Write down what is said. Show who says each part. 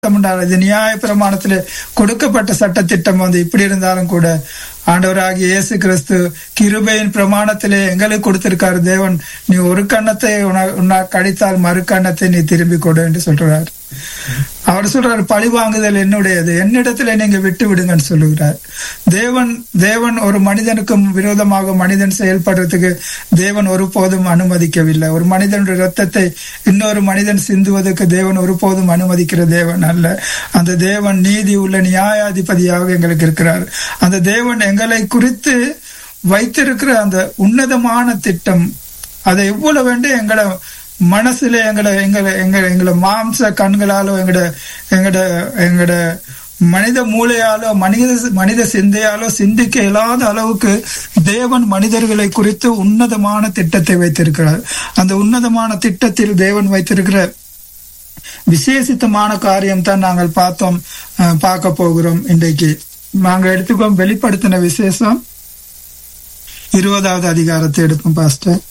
Speaker 1: உண்டான இது நியாய பிரமாணத்திலே கொடுக்கப்பட்ட சட்டத்திட்டம் வந்து இப்படி இருந்தாலும் கூட ஆண்டவராகிய இயேசு கிறிஸ்து கிருபையின் பிரமாணத்திலே எங்களுக்கு கொடுத்திருக்காரு தேவன் நீ ஒரு கண்ணத்தை உன- உன்னா கடித்தால் மறு கண்ணத்தை நீ திரும்பி கொடு என்று சொல்றார் அவர் சொல்றாரு பழி வாங்குதல் என்னுடையது என்னிடத்துல நீங்க விட்டு விடுங்கன்னு சொல்லுகிறார் தேவன் தேவன் ஒரு மனிதனுக்கும் விரோதமாக மனிதன் செயல்படுறதுக்கு தேவன் ஒருபோதும் அனுமதிக்கவில்லை ஒரு மனிதனுடைய ரத்தத்தை இன்னொரு மனிதன் சிந்துவதற்கு தேவன் ஒருபோதும் அனுமதிக்கிற தேவன் அல்ல அந்த தேவன் நீதி உள்ள நியாயாதிபதியாக எங்களுக்கு இருக்கிறார் அந்த தேவன் எங்களை குறித்து வைத்திருக்கிற அந்த உன்னதமான திட்டம் அதை எவ்வளவு வேண்டும் எங்களை மனசுல எங்களை எங்களை எங்களை எங்களை மாம்ச கண்களாலோ எங்கட எங்கட எங்கட மனித மூளையாலோ மனித மனித சிந்தையாலோ சிந்திக்க இயலாத அளவுக்கு தேவன் மனிதர்களை குறித்து உன்னதமான திட்டத்தை வைத்திருக்கிறார் அந்த உன்னதமான திட்டத்தில் தேவன் வைத்திருக்கிற விசேஷித்தமான காரியம் தான் நாங்கள் பார்த்தோம் அஹ், பார்க்க போகிறோம் இன்றைக்கு நாங்க எடுத்துக்கோம் வெளிப்படுத்தின விசேஷம் இருபதாவது அதிகாரத்தை எடுப்போம் பாஸ்டர்